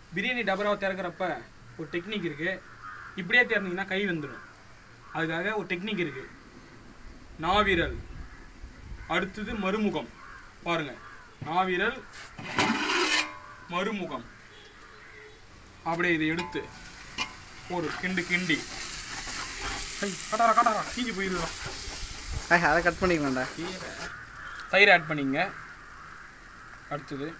பிரியாணி டபராவை திறக்கிறப்ப ஒரு டெக்னிக் இருக்கு இப்படியே திறந்தீங்கன்னா கை வந்துடும் அதுக்காக ஒரு டெக்னிக் இருக்கு நாவிரல் அடுத்தது மறுமுகம் பாருங்க நாவிரல் மறுமுகம் அப்படியே இதை எடுத்து ஒரு கிண்டு கிண்டி ஐய், கட்டாரா கட்டாரா தீஞ்சு போயிருந்தோம் ஐய் அதை கட் பண்ணிக்கலாம்டா தயிர் ஆட் பண்ணிங்க அடுத்தது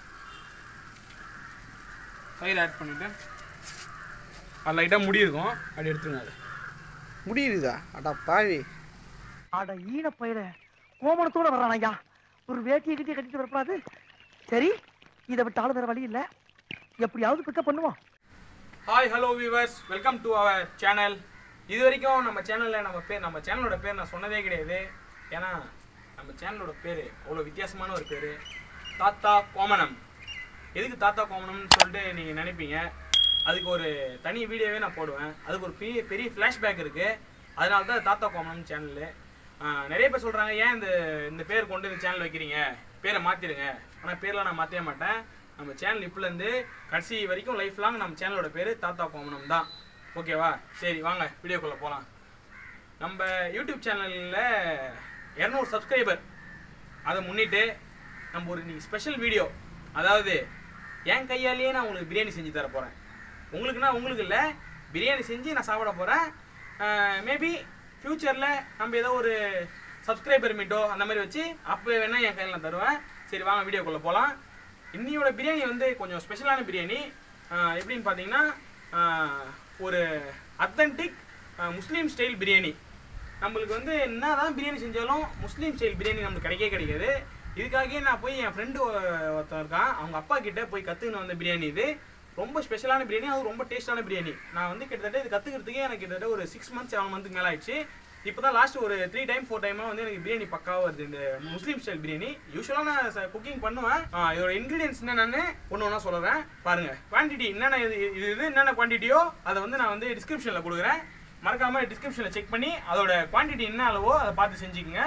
தயிர் ஆட் பண்ணிட்டு அது லைட்டாக முடி இருக்கும் அப்படி எடுத்துருங்க அது முடியுதா அடா பாவி அட ஈன பயிர கோமணத்தோட வர்றான் ஐயா ஒரு வேட்டியை கிட்டிய கட்டிட்டு வரப்படாது சரி இதை விட்டாலும் வேற வழி இல்ல எப்படியாவது பிக்கப் பண்ணுவோம் hi hello viewers welcome to our channel இது வரைக்கும் நம்ம சேனலில் நம்ம பேர் நம்ம சேனலோட பேர் நான் சொன்னதே கிடையாது ஏன்னா நம்ம சேனலோட பேர் அவ்வளோ வித்தியாசமான ஒரு பேர் தாத்தா கோமனம் எதுக்கு தாத்தா கோமனம்னு சொல்லிட்டு நீங்கள் நினைப்பீங்க அதுக்கு ஒரு தனி வீடியோவே நான் போடுவேன் அதுக்கு ஒரு பெரிய பெரிய ஃப்ளாஷ்பேக் இருக்குது அதனால தான் தாத்தா கோமனம் சேனலு நிறைய பேர் சொல்கிறாங்க ஏன் இந்த இந்த பேர் கொண்டு இந்த சேனல் வைக்கிறீங்க பேரை மாற்றிடுங்க ஆனால் பேர்லாம் நான் மாற்றவே மாட்டேன் நம்ம சேனல் இப்போலேருந்து கடைசி வரைக்கும் லைஃப் லாங் நம்ம சேனலோட பேர் தாத்தா கோமனம் தான் ஓகேவா சரி வாங்க வீடியோக்குள்ளே போகலாம் நம்ம யூடியூப் சேனலில் இரநூறு சப்ஸ்கிரைபர் அதை முன்னிட்டு நம்ம ஒரு இன்னைக்கு ஸ்பெஷல் வீடியோ அதாவது என் கையாலேயே நான் உங்களுக்கு பிரியாணி செஞ்சு தர போகிறேன் உங்களுக்குன்னா உங்களுக்கு இல்லை பிரியாணி செஞ்சு நான் சாப்பிட போகிறேன் மேபி ஃப்யூச்சரில் நம்ம ஏதோ ஒரு சப்ஸ்கிரைபர் மீட்டோ அந்த மாதிரி வச்சு அப்போ வேணால் என் கையில் நான் தருவேன் சரி வாங்க வீடியோக்குள்ளே போகலாம் இன்னியோட பிரியாணி வந்து கொஞ்சம் ஸ்பெஷலான பிரியாணி ஆஹ் எப்படின்னு பார்த்தீங்கன்னா ஆஹ் ஒரு அத்தன்டிக் முஸ்லீம் ஸ்டைல் பிரியாணி நம்மளுக்கு வந்து என்னதான் பிரியாணி செஞ்சாலும் முஸ்லீம் ஸ்டைல் பிரியாணி நம்மளுக்கு கிடைக்கவே கிடைக்காது இதுக்காகவே நான் போய் என் ஃப்ரெண்டு ஒருத்தன் இருக்கான் அவங்க அப்பா கிட்ட போய் கற்றுக்கின்னு வந்த பிரியாணி இது ரொம்ப ஸ்பெஷலான பிரியாணி அது ரொம்ப டேஸ்டான பிரியாணி நான் வந்து கிட்டத்தட்ட இது கற்றுக்கிறதுக்கே எனக்கு கிட்டத்தட்ட ஒரு சிக்ஸ் மந்த்ஸ் செவன் மந்த்துக்கு மேலே ஆயிடுச்சு இப்போ தான் லாஸ்ட் ஒரு த்ரீ டைம் ஃபோர் டைமாக வந்து எனக்கு பிரியாணி பக்காவாக வருது இந்த முஸ்லீம் ஸ்டைல் பிரியாணி யூஸ்வலாக நான் குக்கிங் பண்ணுவேன் ஆ, இதோட இன்க்ரீடியன்ஸ் என்னென்னு ஒன்று ஒன்றா சொல்லுறேன் பாருங்க குவான்டிட்டி என்னென்ன இது இது இது என்னென்ன குவான்டிட்டியோ அதை வந்து நான் வந்து டிஸ்கிரிப்ஷனில் கொடுக்குறேன் மறக்காம டிஸ்கிரிப்ஷனில் செக் பண்ணி அதோட குவான்டிட்டி என்ன அளவோ அதை பார்த்து செஞ்சுக்கோங்க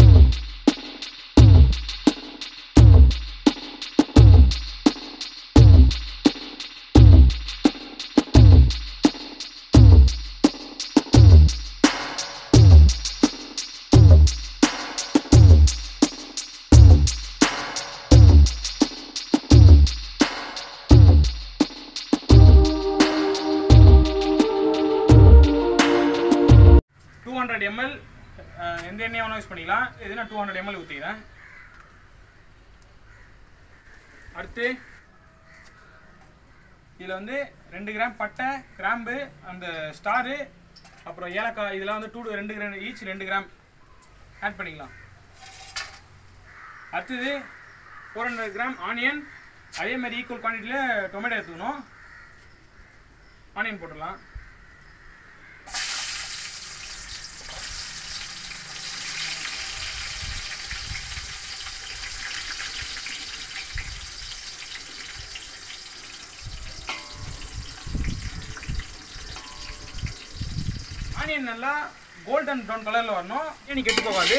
டூ ஹண்ட்ரட் எம்எல் எந்த எண்ணெய் வேணால் யூஸ் பண்ணிக்கலாம் இதுனா டூ ஹண்ட்ரட் எம்எல் ஊற்றிக்கிறேன் அடுத்து இதில் வந்து ரெண்டு கிராம் பட்டை கிராம்பு அந்த ஸ்டாரு அப்புறம் ஏலக்காய் இதெல்லாம் வந்து டூ ரெண்டு கிராம் ஈச் ரெண்டு கிராம் ஆட் பண்ணிக்கலாம் அடுத்தது ஃபோர் ஹண்ட்ரட் கிராம் ஆனியன் அதே மாதிரி ஈக்குவல் குவான்டிட்டியில் டொமேட்டோ எடுத்துக்கணும் ஆனியன் போட்டுடலாம் ஆனியன் நல்லா கோல்டன் ப்ரௌன் கலரில் வரணும் ஈவினிங் கெட்டு போகாது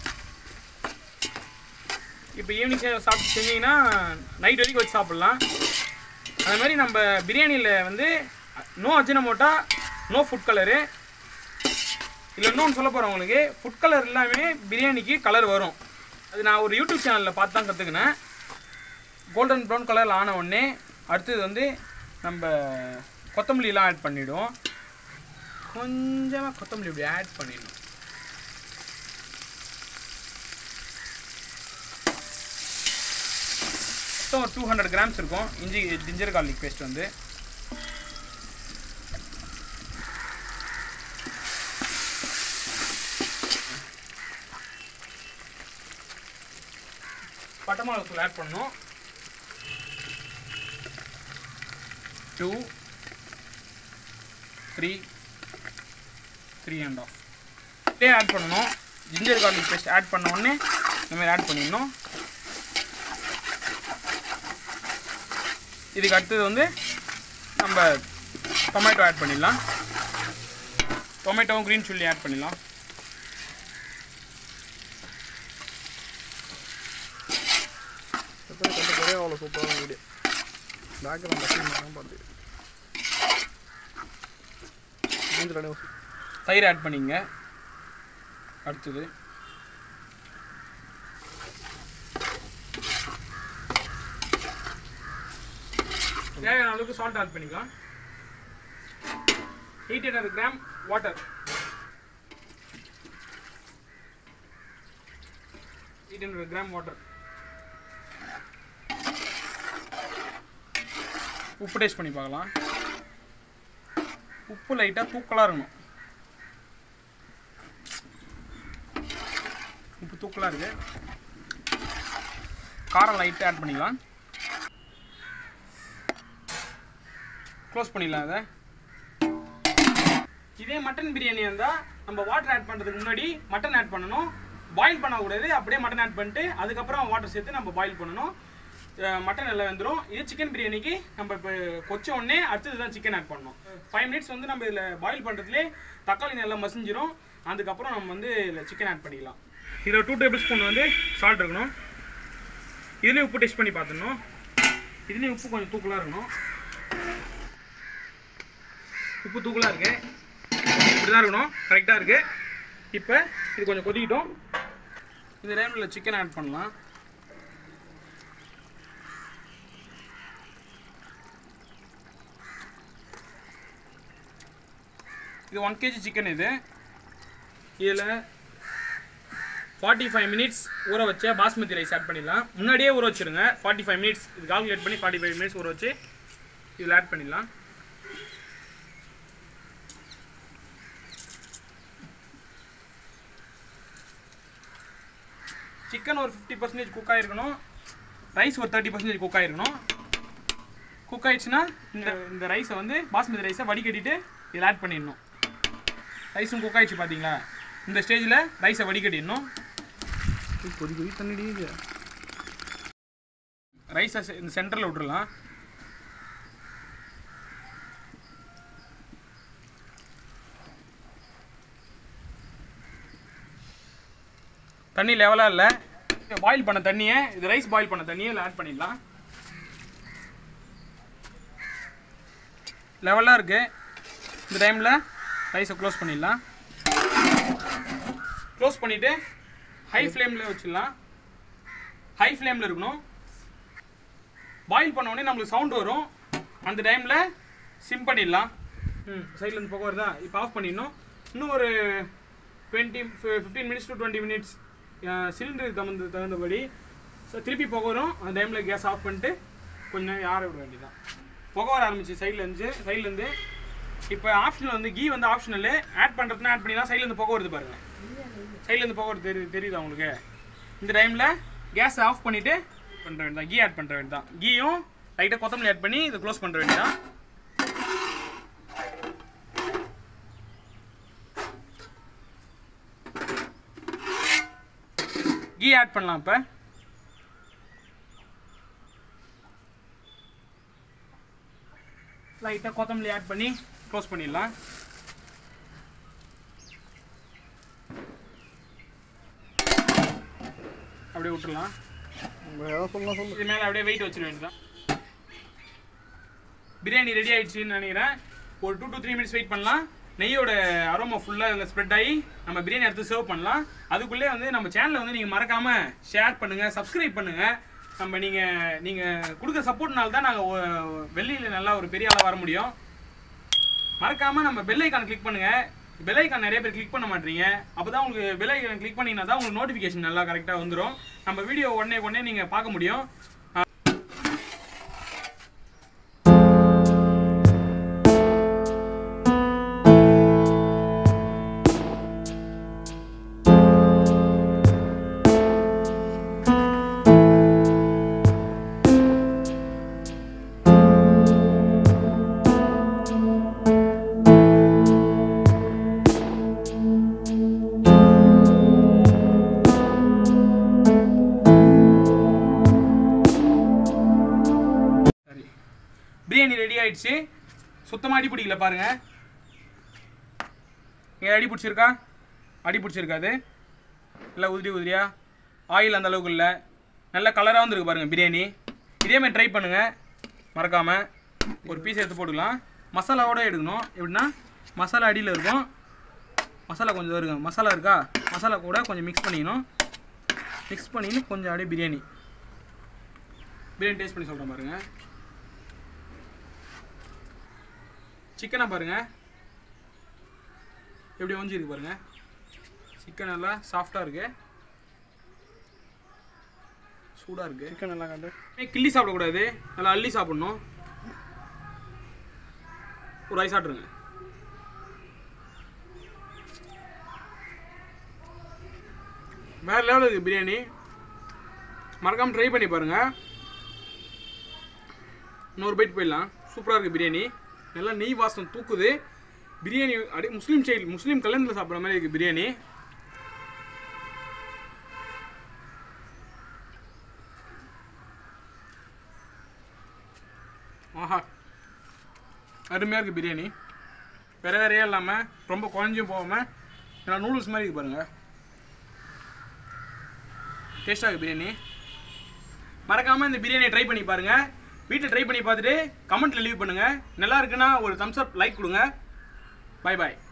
இப்போ ஈவினிங் சாப்பிட்டு செஞ்சீங்கன்னா நைட் வரைக்கும் வச்சு சாப்பிட்லாம் அது மாதிரி நம்ம பிரியாணியில் வந்து no Ajinomoto no food colour இதில் இன்னொன்று சொல்ல போகிறேன் உங்களுக்கு ஃபுட் கலர் எல்லாமே பிரியாணிக்கு கலர் வரும் அது நான் ஒரு யூடியூப் சேனலில் பார்த்து தான் கற்றுக்கினேன் கோல்டன் ப்ரௌன் கலரில் ஆன உடனே அடுத்தது வந்து நம்ம கொத்தமல்லிலாம் ஆட் பண்ணிவிடுவோம் கொஞ்சமாக கொத்தமல்லி இப்படி ஆட் பண்ணிடணும் மொத்தம் ஒரு டூ ஹண்ட்ரட் கிராம்ஸ் இருக்கும் இஞ்சி ஜிஞ்சர் கார்லிக் பேஸ்ட் வந்து பட்டை மிளகா தூள் ஆட் பண்ணணும் two three three and half இதே ஆட் பண்ணணும் ஜிஞ்சர் கார்லிக் பேஸ்ட் ஆட் பண்ண உடனே இந்த மாதிரி ஆட் பண்ணிடணும் இதுக்கு அடுத்தது வந்து நம்ம டொமேட்டோ ஆட் பண்ணிடலாம் டொமேட்டோவும் க்ரீன் சில்லி ஆட் பண்ணிடலாம் எப்படி கண்டு போறே அவ்வளோ சூப்பரான வீடியோ பேக்ரவுண்ட் தான் பார்த்து மூஞ்சில் அடி ஊசி. தயிர் ஆட் பண்ணிங்க அடுத்தது தேவையான அளவுக்கு சால்ட் ஆட் பண்ணிக்கலாம் eight hundred gram water eight hundred gram water உப்பு டேஸ்ட் பண்ணி பார்க்கலாம் உப்பு லைட்டாக தூக்கலாக இருக்கணும் உப்பு தூக்கலாக இருக்கு காரம் லைட்டாக ஆட் பண்ணிக்கலாம் க்ளோஸ் பண்ணிடலாம் அதை இதே மட்டன் பிரியாணி இருந்தால் நம்ம வாட்டர் ஆட் பண்ணுறதுக்கு முன்னாடி மட்டன் ஆட் பண்ணணும் பாயில் பண்ணக்கூடாது அப்படியே மட்டன் ஆட் பண்ணிட்டு அதுக்கப்புறம் வாட்டர் சேர்த்து நம்ம பாயில் பண்ணணும் மட்டன் எல்லாம் வெந்துடும் இது சிக்கன் பிரியாணிக்கு நம்ம இப்போ கொச்ச உடனே அடுத்தது தான் சிக்கன் ஆட் பண்ணணும் ஃபைவ் மினிட்ஸ் வந்து நம்ம இதில் பாயில் பண்ணுறதுலே தக்காளி நல்லா மசிஞ்சிரும் அதுக்கப்புறம் நம்ம வந்து இதில் சிக்கன் ஆட் பண்ணிக்கலாம் இதில் டூ டேபிள் ஸ்பூன் வந்து சால்ட் இருக்கணும் இதுலேயும் உப்பு டெஸ்ட் பண்ணி பார்த்துடணும் இதுலேயும் உப்பு கொஞ்சம் தூக்கலாக இருக்கணும் உப்பு தூக்கலாக இருக்கு இப்படி தான் இருக்கணும் கரெக்டாக இருக்கு இப்போ இது கொஞ்சம் கொதிக்கிட்டோம் இந்த டைமில் சிக்கன் ஆட் பண்ணலாம் இது ஒன் கேஜி சிக்கன் இது இதில் ஃபார்ட்டி ஃபைவ் மினிட்ஸ் ஊற வச்ச பாஸ்மதி ரைஸ் ஆட் பண்ணிடலாம் முன்னாடியே ஊற வச்சிருங்க ஃபார்ட்டி ஃபைவ் மினிட்ஸ் இது கால்குலேட் பண்ணி ஃபார்ட்டி ஃபைவ் மினிட்ஸ் ஊற வச்சு இதில் ஆட் பண்ணிடலாம் சிக்கன் ஒரு ஃபிஃப்டி பர்சன்டேஜ் குக் ஆகிருக்கணும் ரைஸ் ஒரு தேர்ட்டி பர்சன்டேஜ் குக் ஆகிருக்கணும் குக் ஆயிடுச்சுன்னா இந்த இந்த ரைஸை வந்து பாஸ்மதி ரைஸை வடிகட்டிட்டு இதில் ஆட் பண்ணிடணும் ரைஸும் குக் ஆயிடுச்சு பார்த்தீங்களா இந்த ஸ்டேஜில் ரைஸை வடிகட்டிடணும் இது கொதி கொதி தண்ணி அடிக்குது. ரைஸை இந்த சென்டரில் விட்டுறலாம் தண்ணி லெவலாக இல்லை பாயில் பண்ண தண்ணியை இது ரைஸ் பாயில் பண்ண தண்ணியை இதில் ஆட் பண்ணிடலாம் லெவலாக இருக்கு இந்த டைமில் ரைஸை க்ளோஸ் பண்ணிடலாம் க்ளோஸ் பண்ணிவிட்டு ஹை ஃப்ளேமில் வச்சிடலாம் ஹை ஃப்ளேமில் இருக்கணும் பாயில் பண்ண உடனே நம்மளுக்கு சவுண்ட் வரும் அந்த டைமில் சிம் பண்ணிடலாம் ம் சைடில் இருந்து பக்கம் வருதா இப்போ ஆஃப் பண்ணிடணும் இன்னும் ஒரு twenty fifteen minutes to twenty minutes சிலிண்டருக்கு தகுந்த தகுந்தபடி ஸோ திருப்பி புகை வரும் அந்த டைமில் கேஸ் ஆஃப் பண்ணிட்டு கொஞ்ச நேரம் ஆற விட வேண்டியதான் புகை வர ஆரம்பிச்சு சைடில் இருந்து சைட்லேருந்து இப்போ ஆப்ஷனல் வந்து கீ வந்து ஆப்ஷனல் ஆட் பண்ணுறதுனா ஆட் பண்ணிடலாம் சைட்லேருந்து புகை வருது பாருங்கள் சைட்லேருந்து புகை வருது தெரியுது தெரியுதா உங்களுக்கு இந்த டைமில் கேஸை ஆஃப் பண்ணிவிட்டு பண்ணுற வேண்டியதான் கீ ஆட் பண்ணுற வேண்டியதான் கீயும் லைட்டாக கொத்தமல்லி ஆட் பண்ணி இதை க்ளோஸ் பண்ணுற வேண்டியதான் கீ ஆட் பண்ணலாம் இப்போ லைட்டாக கொத்தமல்லி ஆட் பண்ணி க்ளோஸ் பண்ணிடலாம் அப்படியே விட்டுறலாம் நம்ம எதாவது சொல்லலாம் சொல்லு இது மேலே அப்படியே வெயிட் வச்சிட வேண்டியதான் பிரியாணி ரெடி ஆயிடுச்சுன்னு நினைக்கிறேன் ஒரு two to three minutes wait பண்ணலாம் நெய்யோட அரோமா ஃபுல்லாக அதில் ஸ்ப்ரெட் ஆகி நம்ம பிரியாணி எடுத்து சர்வ் பண்ணலாம் அதுக்குள்ளே வந்து நம்ம சேனலை வந்து நீங்கள் மறக்காமல் ஷேர் பண்ணுங்கள் சப்ஸ்கிரைப் பண்ணுங்கள் நம்ம நீங்கள் நீங்கள் கொடுக்குற சப்போர்ட்னால தான் நாங்கள் வெளியில் நல்லா ஒரு பெரிய ஆளாக வர முடியும் மறக்காம நம்ம பெல் ஐக்கான் கிளிக் பண்ணுங்க பெல் ஐக்கான் நிறைய பேர் கிளிக் பண்ண மாட்டீங்க அப்பதான் உங்களுக்கு பெல் ஐக்கான் கிளிக் பண்ணீங்கன்னா தான் உங்களுக்கு நோட்டிஃபிகேஷன் நல்லா கரெக்டாக வந்துடும் நம்ம வீடியோ உடனே உடனே நீங்க பார்க்க முடியும் சரி பிரியாணி ரெடி ஆயிடுச்சு சுத்தமாக அடி பிடிக்கல பாருங்க ஏன் அடி பிடிச்சிருக்கா அடி பிடிச்சிருக்காது இல்லை உதிரி உதிரியா ஆயில் அந்த அளவுக்கு இல்லை நல்ல கலராக வந்துருக்கு பாருங்க பிரியாணி இதே மாதிரி ட்ரை பண்ணுங்க மறக்காமல் ஒரு பீஸ் எடுத்து போட்டுக்கலாம் மசாலாவோட எடுக்கணும் எப்படின்னா மசாலா அடியில் இருக்கும் மசாலா கொஞ்சம் இருக்கும் மசாலா இருக்கா மசாலா கூட கொஞ்சம் மிக்ஸ் பண்ணிக்கணும் மிக்ஸ் பண்ணின்னு கொஞ்சம் அப்படியே பிரியாணி பிரியாணி டேஸ்ட் பண்ணி சொல்கிறேன் பாருங்க சிக்கனை பாருங்க எப்படி ஒஞ்சி இருக்கு பாருங்க சிக்கன் நல்லா சாஃப்டாக இருக்கு சூடாக இருக்கு சிக்கன் நல்லா காட்டு ஏய், கிள்ளி சாப்பிடக்கூடாது நல்லா அள்ளி சாப்பிடணும் ஒரு ஐஸ் சாப்பிட்ருங்க வேற லெவலில் இருக்குது பிரியாணி மறக்காமல் ட்ரை பண்ணி பாருங்க இன்னொரு பைட் போயிடலாம் சூப்பராக இருக்குது பிரியாணி நல்லா நெய் வாசம் தூக்குது பிரியாணி அப்படியே முஸ்லீம் ஸ்டைல் முஸ்லீம் கல்யாணத்தில் சாப்பிட்ற மாதிரி இருக்குது பிரியாணி ஆஹா அருமையாக இருக்குது பிரியாணி வேற வேறையே இல்லாமல் ரொம்ப குழஞ்சும் போகாமல் நல்லா நூடுல்ஸ் மாதிரி இருக்கு பாருங்க டேஸ்டாக இருக்குது பிரியாணி மறக்காமல் இந்த பிரியாணியை ட்ரை பண்ணி பாருங்கள் வீட்டில் ட்ரை பண்ணி பார்த்துட்டு கமெண்ட்டில் லீவ் பண்ணுங்கள் நல்லா இருக்குன்னா ஒரு தம்ஸ் அப் லைக் கொடுங்க பை பாய்